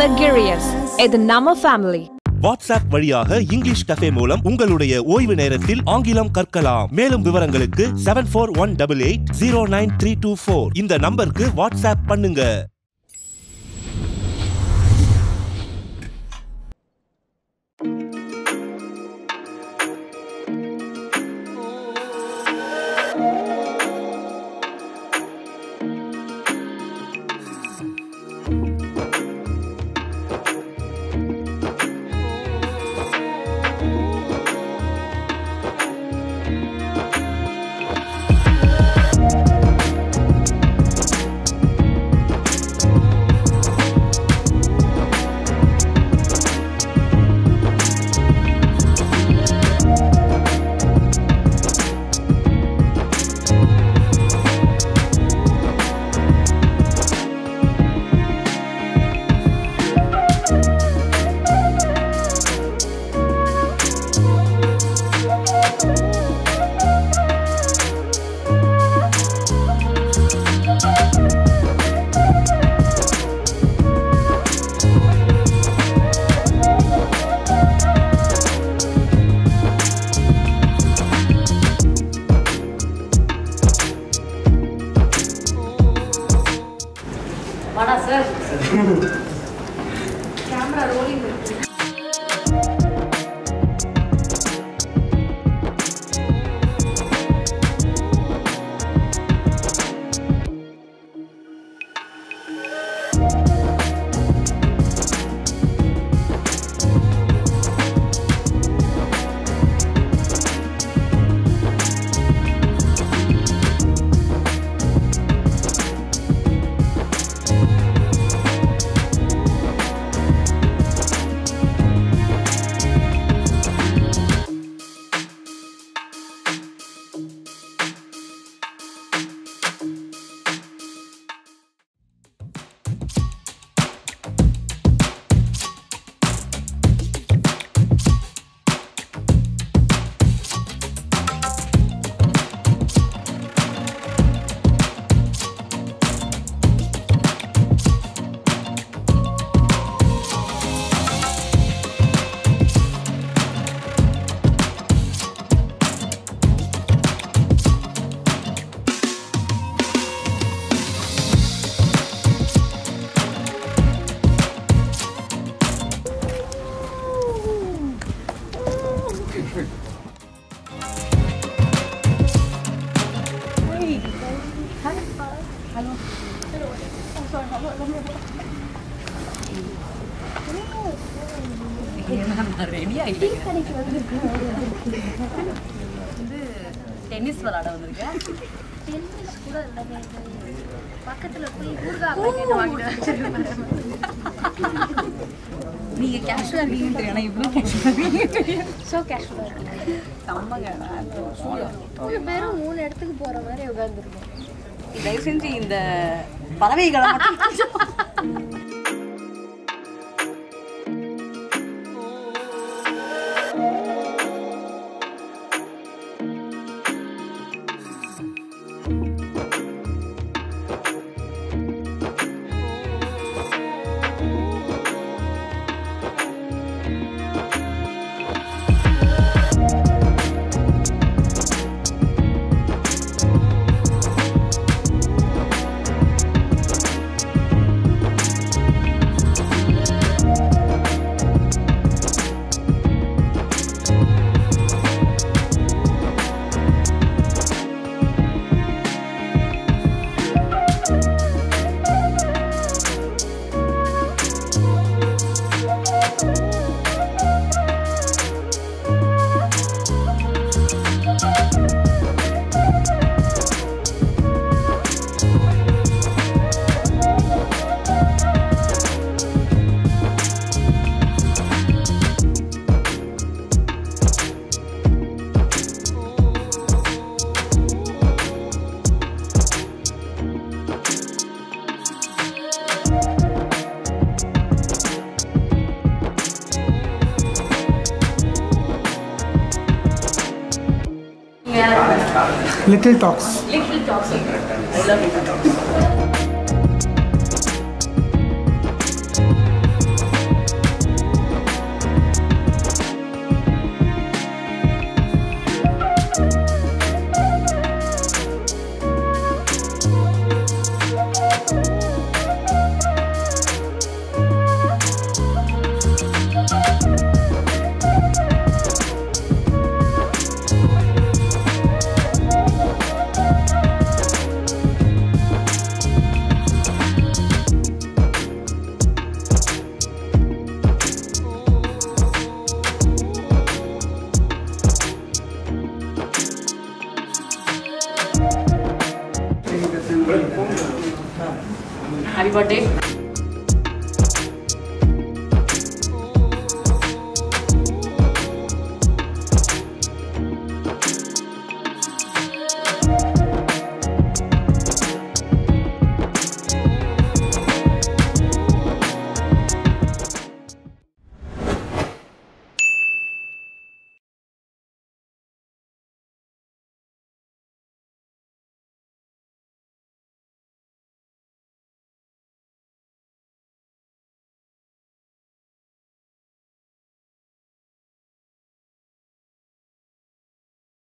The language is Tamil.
லக்ஸூரியஸ் இது நம்ம ஃபேமிலி வாட்ஸ்அப் வழியாக இங்கிலீஷ் கஃபே மூலம் உங்களுடைய ஓய்வு நேரத்தில் ஆங்கிலம் கற்கலாம் மேலும் விவரங்களுக்கு seven four one double eight zero nine three two four இந்த நம்பருக்கு வாட்ஸ்அப் பண்ணுங்க வாடா சார் கேமரா ரோலிங் இருக்கு ரெடி ஆகிட்டேன் வந்து டென்னிஸ் விளாட வந்திருக்கேன் டென்னிஸ் கூட இல்லைங்க இது. பக்கத்துல போய் ஊறுகாய் பாக்கெட் வாங்கிட்டு வச்சிருக்கேன் நீங்க கேஷுவலா இருக்கீங்கன்னு தெரியும் ஆனா இவ்வளவு கேஷுவலா இருக்கீங்க தெரியும் ஸோ கேஷுவலாக இருக்கு செம்மங்க மூணு பேரும் மூணு இடத்துக்கு போற மாதிரி உட்காந்துருக்கோம் தயவு செஞ்சு இந்த பறவைகளை மட்டும் Little Talks. Little talks. I love it. Happy birthday